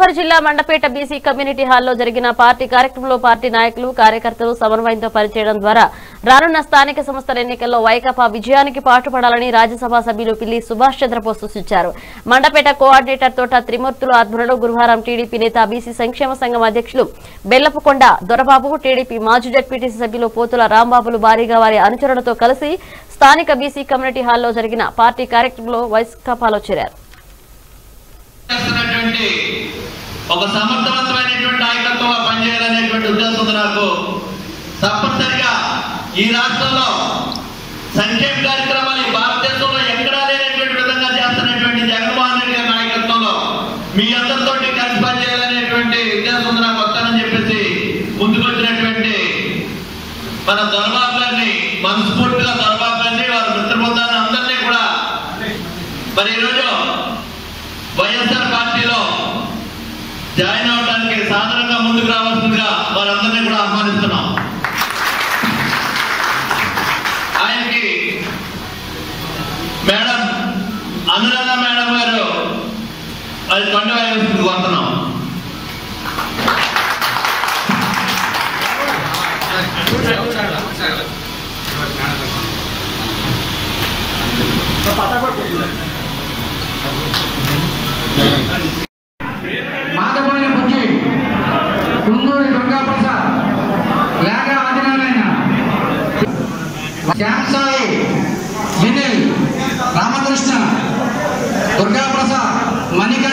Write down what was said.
ఉప్పర్ జిల్లా Mandapeta BC community హాల్లో జరిగిన పార్టీ కార్యక్రమంలో పార్టీ నాయకులు కార్యకర్తలు సమన్వయంతో పనిచేయడం ద్వారా రానున్న స్థానిక సంస్థల ఎన్నికల్లో వైకాపా విజయానికి పాటుపడాలని రాజ్యసభ సభ్యులు పిల్లి సుభాష్ చంద్రబోస్ సూచించారు మండపేట కోఆర్డినేటర్ తోట త్రిమూర్తులు ఆధ్వర్యంలో గురువారం టీడీపీ నేత బీసీ సంక్షేమ సంఘం అధ్యక్షులు బెల్లపుకొండ దొరబాబు టీడీపీ మాజీ జడ్పీటీసీ సభ్యులు పోతుల రాంబాబులు భారీగా వారి అనుచరులతో కలిసి స్థానిక బీసీ కమ్యూనిటీ హాల్లో జరిగిన పార్టీ కార్యక్రమంలో వైకాపాలో చేరారు చేస్తున్నటువంటి ఒక సమర్థవంతమైనటువంటి నాయకత్వంగా పనిచేయాలనేటువంటి ఉద్దేశంతో నాకు తప్పనిసరిగా ఈ రాష్ట్రంలో సంక్షేమ కార్యక్రమాలు ఈ భారతదేశంలో ఎక్కడా లేనటువంటి విధంగా చేస్తున్నటువంటి జగన్మోహన్ రెడ్డి గారి నాయకత్వంలో మీ అందరితోటి కలిసి పనిచేయాలనేటువంటి ఉద్దేశంతో నాకు వస్తానని చెప్పేసి ముందుకొచ్చినటువంటి మన దొరబాబు గారిని మనస్ఫూర్తిగా దొరబాబు గారిని వారి మిత్ర బృందాన్ని అందరినీ కూడా మరి ఈరోజు వైఎస్ఆర్ పార్టీలో జాయిన్ అవడానికి సాధారణంగా ముందుకు రావాల్సిందిగా వారందరినీ కూడా ఆహ్వానిస్తున్నాం ఆయనకి మేడం అనురాధ మేడం గారు అది కొండ వేయాల్సింది కోరుతున్నాం మాధవమైన బుజ్జి కుందూరి దుర్గాప్రసాద్ లేఖ ఆదినారాయణ శ్యామసాయి వినిల్ రామకృష్ణ దుర్గాప్రసాద్ మణిక